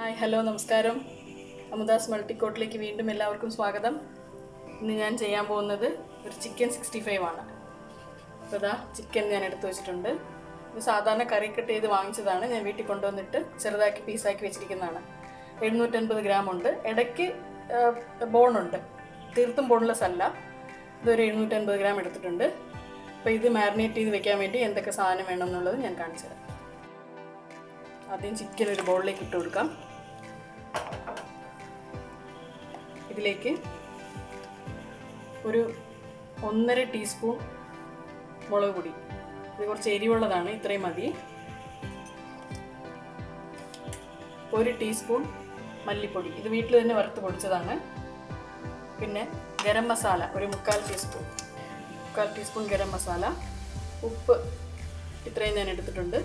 hi hello നമസ്കാരം അമുദാസ് മൾട്ടിക്കോട്ടിലേക്ക് വീണ്ടും എല്ലാവർക്കും സ്വാഗതം ഇന്ന് ഞാൻ ചെയ്യാൻ പോകുന്നത് ഒരു ചിക്കൻ സിക്സ്റ്റി ഫൈവ് ആണ് അപ്പോൾ ഇതാ ചിക്കൻ ഞാൻ എടുത്തു വെച്ചിട്ടുണ്ട് ഇത് സാധാരണ കറി കട്ട് ചെയ്ത് വാങ്ങിച്ചതാണ് ഞാൻ വീട്ടിൽ കൊണ്ടുവന്നിട്ട് ചെറുതാക്കി പീസാക്കി വെച്ചിരിക്കുന്നതാണ് എഴുന്നൂറ്റൻപത് ഗ്രാം ഉണ്ട് ഇടയ്ക്ക് ബോണുണ്ട് തീർത്തും ബോൺലെസ് അല്ല ഇതൊരു എഴുന്നൂറ്റൻപത് ഗ്രാം എടുത്തിട്ടുണ്ട് അപ്പോൾ ഇത് മാരിനേറ്റ് ചെയ്ത് വെക്കാൻ വേണ്ടി എന്തൊക്കെ സാധനം വേണമെന്നുള്ളത് ഞാൻ കാണിച്ചു തരാം ആദ്യം ചിക്കൻ ഒരു ബൗളിലേക്ക് ഇട്ട് കൊടുക്കാം ഇതിലേക്ക് ഒരു ഒന്നര ടീസ്പൂൺ മുളക് പൊടി ഇത് കുറച്ച് എരിവുള്ളതാണ് ഇത്രയും മതി ഒരു ടീസ്പൂൺ മല്ലിപ്പൊടി ഇത് വീട്ടിൽ തന്നെ വറുത്ത് പൊടിച്ചതാണ് പിന്നെ ഗരം മസാല ഒരു മുക്കാൽ ടീസ്പൂൺ മുക്കാൽ ടീസ്പൂൺ ഗരം മസാല ഉപ്പ് ഇത്രയും ഞാൻ എടുത്തിട്ടുണ്ട്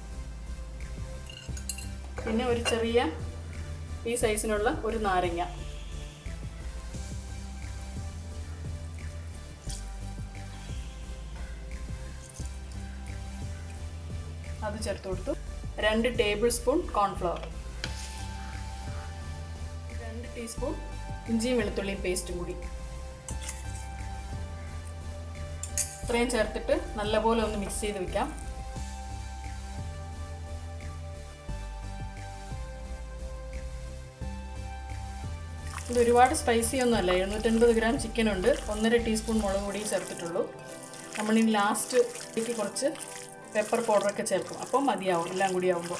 പിന്നെ ഒരു ചെറിയ ഈ സൈസിനുള്ള ഒരു നാരങ്ങ അത് ചേർത്ത് കൊടുത്തു രണ്ട് ടേബിൾ സ്പൂൺ കോൺഫ്ലവർ രണ്ട് ടീസ്പൂൺ ഇഞ്ചിയും വെളുത്തുള്ളിയും പേസ്റ്റും കൂടി ഇത്രയും ചേർത്തിട്ട് നല്ലപോലെ ഒന്ന് മിക്സ് ചെയ്ത് വെക്കാം ഇത് ഒരുപാട് സ്പൈസി ഒന്നും അല്ല എഴുന്നൂറ്റൻപത് ഗ്രാം ചിക്കൻ ഉണ്ട് ഒന്നര ടീസ്പൂൺ മുളക് പൊടി ചേർത്തിട്ടുള്ളൂ നമ്മളിനി ലാസ്റ്റ് ഇതിലേക്ക് കുറച്ച് പെപ്പർ പൗഡറൊക്കെ ചേർക്കും അപ്പം മതിയാവും എല്ലാം കൂടി ആവുമ്പോൾ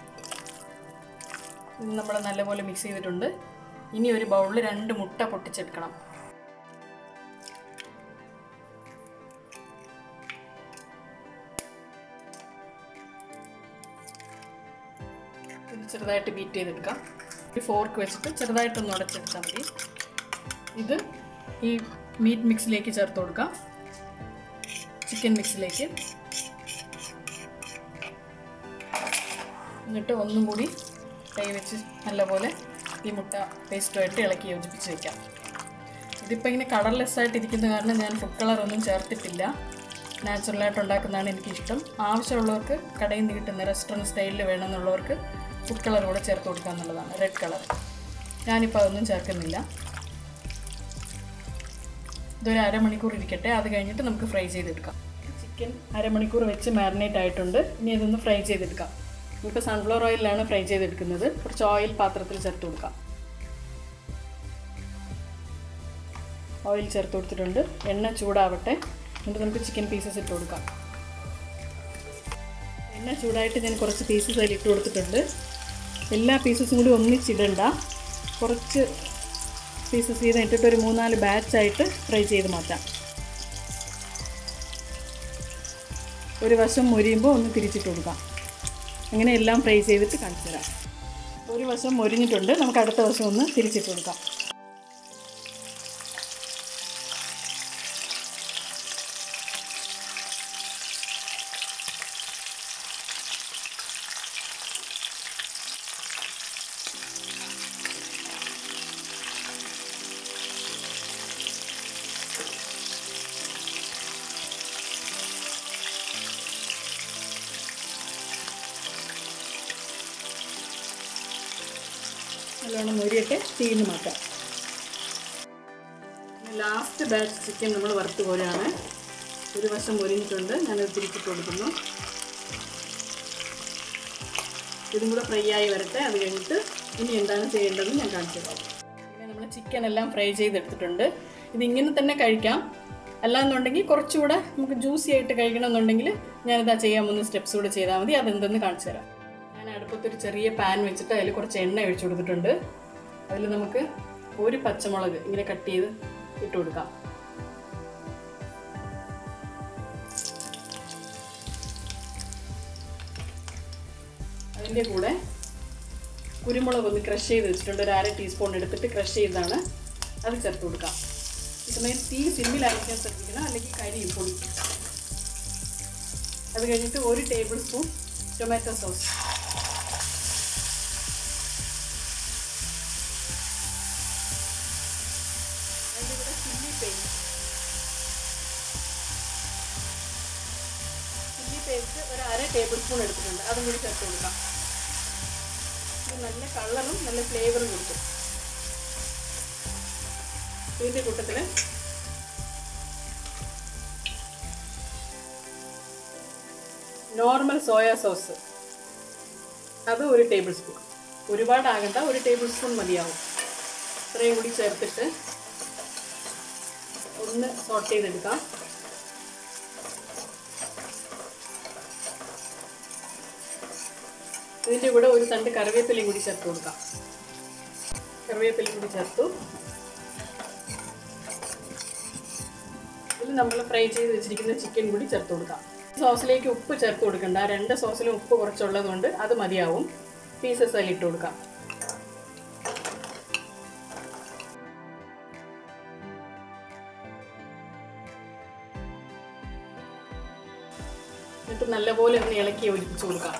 ഇത് നമ്മൾ നല്ലപോലെ മിക്സ് ചെയ്തിട്ടുണ്ട് ഇനി ഒരു ബൗളിൽ രണ്ട് മുട്ട പൊട്ടിച്ചെടുക്കണം ഇത് ചെറുതായിട്ട് ബീറ്റ് ചെയ്തെടുക്കാം ഒരു ഫോർക്ക് വെച്ചിട്ട് ചെറുതായിട്ടൊന്ന് ഉടച്ചെടുത്താൽ മതി ഇത് ഈ മീറ്റ് മിക്സിലേക്ക് ചേർത്ത് കൊടുക്കാം ചിക്കൻ മിക്സിലേക്ക് എന്നിട്ട് ഒന്നും കൂടി കൈ വെച്ച് നല്ലപോലെ ഈ മുട്ട പേസ്റ്റുമായിട്ട് ഇളക്കി യോജിപ്പിച്ച് വയ്ക്കാം ഇതിപ്പോൾ ഇങ്ങനെ കളർലെസ് ആയിട്ട് ഇരിക്കുന്ന കാരണം ഞാൻ ഫുഡ് കളർ ഒന്നും ചേർത്തിട്ടില്ല നാച്ചുറലായിട്ട് ഉണ്ടാക്കുന്നതാണ് എനിക്കിഷ്ടം ആവശ്യമുള്ളവർക്ക് കടയിൽ നിന്ന് കിട്ടുന്ന റെസ്റ്റോറൻറ്റ് സ്റ്റൈലിൽ വേണമെന്നുള്ളവർക്ക് ഫുഡ് കളർ കൂടെ ചേർത്ത് കൊടുക്കുക എന്നുള്ളതാണ് റെഡ് കളർ ഞാനിപ്പോൾ അതൊന്നും ചേർക്കുന്നില്ല ഇതൊരു അരമണിക്കൂർ ഇരിക്കട്ടെ അത് കഴിഞ്ഞിട്ട് നമുക്ക് ഫ്രൈ ചെയ്തെടുക്കാം ചിക്കൻ അരമണിക്കൂർ വെച്ച് മാരിനേറ്റ് ആയിട്ടുണ്ട് ഇനി ഇതൊന്ന് ഫ്രൈ ചെയ്തെടുക്കാം നമുക്ക് സൺഫ്ലവർ ഓയിലാണ് ഫ്രൈ ചെയ്തെടുക്കുന്നത് കുറച്ച് ഓയിൽ പാത്രത്തിൽ ചേർത്ത് കൊടുക്കാം ഓയിൽ ചേർത്ത് കൊടുത്തിട്ടുണ്ട് എണ്ണ ചൂടാവട്ടെ എന്നിട്ട് നമുക്ക് ചിക്കൻ പീസസ് ഇട്ട് കൊടുക്കാം എണ്ണ ചൂടായിട്ട് ഞാൻ കുറച്ച് പീസസ് അതിൽ ഇട്ട് കൊടുത്തിട്ടുണ്ട് എല്ലാ പീസസും കൂടി ഒന്നിച്ചിടണ്ട കുറച്ച് പീസസ് ചെയ്ത് ഇട്ടിട്ട് ഒരു മൂന്നാല് ബാച്ചായിട്ട് ഫ്രൈ ചെയ്ത് മാറ്റാം ഒരു വശം മൊരിയുമ്പോൾ ഒന്ന് തിരിച്ചിട്ട് കൊടുക്കാം അങ്ങനെ എല്ലാം ഫ്രൈ ചെയ്തിട്ട് കാണിച്ചു തരാം ഒരു വശം മൊരിഞ്ഞിട്ടുണ്ട് നമുക്ക് അടുത്ത വശം ഒന്ന് തിരിച്ചിട്ട് കൊടുക്കാം നല്ലോണം മൊരിയൊക്കെ തീന്ന് മാറ്റാം ലാസ്റ്റ് ബാച്ച് ചിക്കൻ നമ്മൾ വറുത്ത് പോലെയാണ് ഒരു വശം മൊരിഞ്ഞിട്ടുണ്ട് ഞാനത് തിരിച്ചിട്ട് കൊടുക്കുന്നു ഇതും കൂടെ ഫ്രൈ ആയി വരട്ടെ അത് കഴിഞ്ഞിട്ട് ഇനി എന്താണ് ചെയ്യേണ്ടതെന്ന് ഞാൻ കാണിച്ചു തരാം പിന്നെ നമ്മൾ ചിക്കൻ എല്ലാം ഫ്രൈ ചെയ്തെടുത്തിട്ടുണ്ട് ഇത് ഇങ്ങനെ തന്നെ കഴിക്കാം അല്ലാന്നുണ്ടെങ്കിൽ കുറച്ചുകൂടെ നമുക്ക് ജ്യൂസി ആയിട്ട് കഴിക്കണമെന്നുണ്ടെങ്കിൽ ഞാനിതാ ചെയ്യാൻ മൂന്ന് സ്റ്റെപ്സ് കൂടെ ചെയ്താൽ മതി അതെന്തെന്ന് കാണിച്ചു തരാം ഞാൻ അടുപ്പത്തൊരു ചെറിയ പാൻ വെച്ചിട്ട് അതിൽ കുറച്ച് എണ്ണ ഒഴിച്ചു കൊടുത്തിട്ടുണ്ട് അതിൽ നമുക്ക് ഒരു പച്ചമുളക് ഇങ്ങനെ കട്ട് ചെയ്ത് ഇട്ട് കൊടുക്കാം അതിൻ്റെ കൂടെ കുരുമുളക് ഒന്ന് ക്രഷ് ചെയ്ത് വെച്ചിട്ടുണ്ട് ഒരു അര ടീസ്പൂൺ എടുത്തിട്ട് ക്രഷ് ചെയ്താണ് അത് ചേർത്ത് കൊടുക്കാം ഈ സമയം തീ സിമ്മിലായിരിക്കാൻ ശ്രദ്ധിക്കണം അല്ലെങ്കിൽ കരിയും പൊടി അത് കഴിഞ്ഞിട്ട് ഒരു ടേബിൾ സ്പൂൺ ടൊമാറ്റോ സോസ് അതിൻ്റെ കൂടെ ചില്ലി പേസ്റ്റ് ചില്ലി പേസ്റ്റ് ഒരു അര ടേബിൾ സ്പൂൺ എടുത്തിട്ടുണ്ട് അതും കൂടി ചേർത്ത് കൊടുക്കാം ഇത് നല്ല കളറും നല്ല ഫ്ലേവറും കിട്ടും ഇതിൻ്റെ കൂട്ടത്തിൽ നോർമൽ സോയാ സോസ് അത് ഒരു ടേബിൾ സ്പൂൺ ഒരുപാടാകണ്ട ഒരു ടേബിൾ സ്പൂൺ മതിയാവും ഇത്രയും കൂടി ചേർത്തിട്ട് ഒന്ന് സോട്ട് ചെയ്തെടുക്കാം ഇതിൻ്റെ കൂടെ ഒരു തണ്ട് കറിവേപ്പിലയും കൂടി ചേർത്ത് കൊടുക്കാം കറിവേപ്പിലയും കൂടി ചേർത്തു ഇതിൽ നമ്മൾ ഫ്രൈ ചെയ്ത് വെച്ചിരിക്കുന്ന ചിക്കൻ കൂടി ചേർത്ത് കൊടുക്കാം സോസിലേക്ക് ഉപ്പ് ചേർത്ത് കൊടുക്കണ്ട രണ്ട് സോസിലും ഉപ്പ് കുറച്ചുള്ളത് കൊണ്ട് അത് മതിയാവും പീസസ് അതിൽ ഇട്ട് കൊടുക്കാം എന്നിട്ട് നല്ലപോലെ ഒന്ന് ഇളക്കി യോജിപ്പിച്ച് കൊടുക്കാം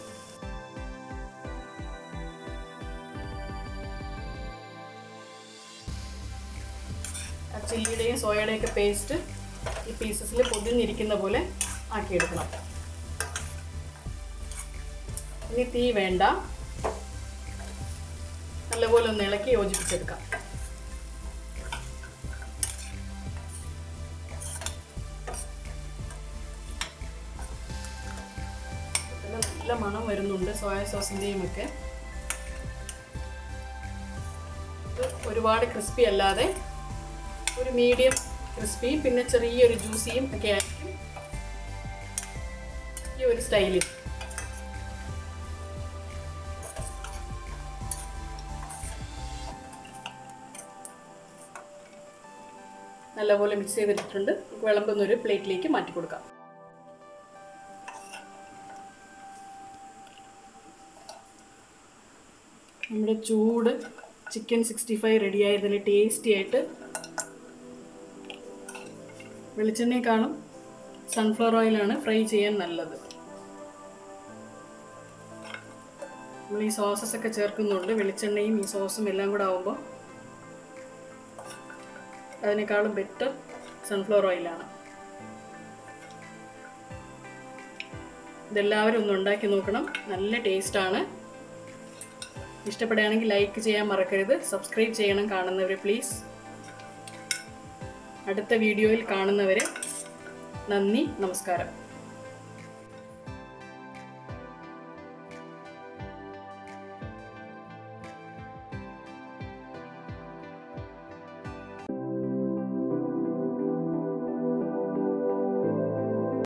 ആ ചില്ലിയുടെയും സോയയുടെയും ഒക്കെ പേസ്റ്റ് ഈ പീസസിൽ പൊതിഞ്ഞിരിക്കുന്ന പോലെ ആക്കിയെടുക്കണം ഇനി തീ വേണ്ട നല്ലപോലെ ഒന്ന് ഇളക്കി യോജിപ്പിച്ചെടുക്കാം നല്ല മണം വരുന്നുണ്ട് സോയ സോസിൻ്റെയും ഒക്കെ ഇത് ഒരുപാട് ക്രിസ്പി അല്ലാതെ ഒരു മീഡിയം ക്രിസ്പി പിന്നെ ചെറിയൊരു ജ്യൂസിയും ഒക്കെ ആയിരിക്കും ഈ ഒരു സ്റ്റൈലിൽ നല്ലപോലെ മിക്സ് ചെയ്തിട്ടുണ്ട് വിളമ്പുന്ന ഒരു പ്ലേറ്റിലേക്ക് മാറ്റി കൊടുക്കാം നമ്മുടെ ചൂട് ചിക്കൻ സിക്സ്റ്റി ഫൈവ് റെഡി ആയതിൽ ടേസ്റ്റി ആയിട്ട് വെളിച്ചെണ്ണയെക്കാളും സൺഫ്ലവർ ഓയിലാണ് ഫ്രൈ ചെയ്യാൻ നല്ലത് നമ്മൾ ഈ സോസസ് ഒക്കെ ചേർക്കുന്നുണ്ട് വെളിച്ചെണ്ണയും ഈ സോസും എല്ലാം കൂടെ ആവുമ്പോൾ അതിനേക്കാളും ബെറ്റർ സൺഫ്ലവർ ഓയിലാണ് ഇതെല്ലാവരും ഒന്ന് ഉണ്ടാക്കി നോക്കണം നല്ല ടേസ്റ്റാണ് ഇഷ്ടപ്പെടുകയാണെങ്കിൽ ലൈക്ക് ചെയ്യാൻ മറക്കരുത് സബ്സ്ക്രൈബ് ചെയ്യണം കാണുന്നവരെ പ്ലീസ് അടുത്ത വീഡിയോയിൽ കാണുന്നവരെ നന്ദി നമസ്കാരം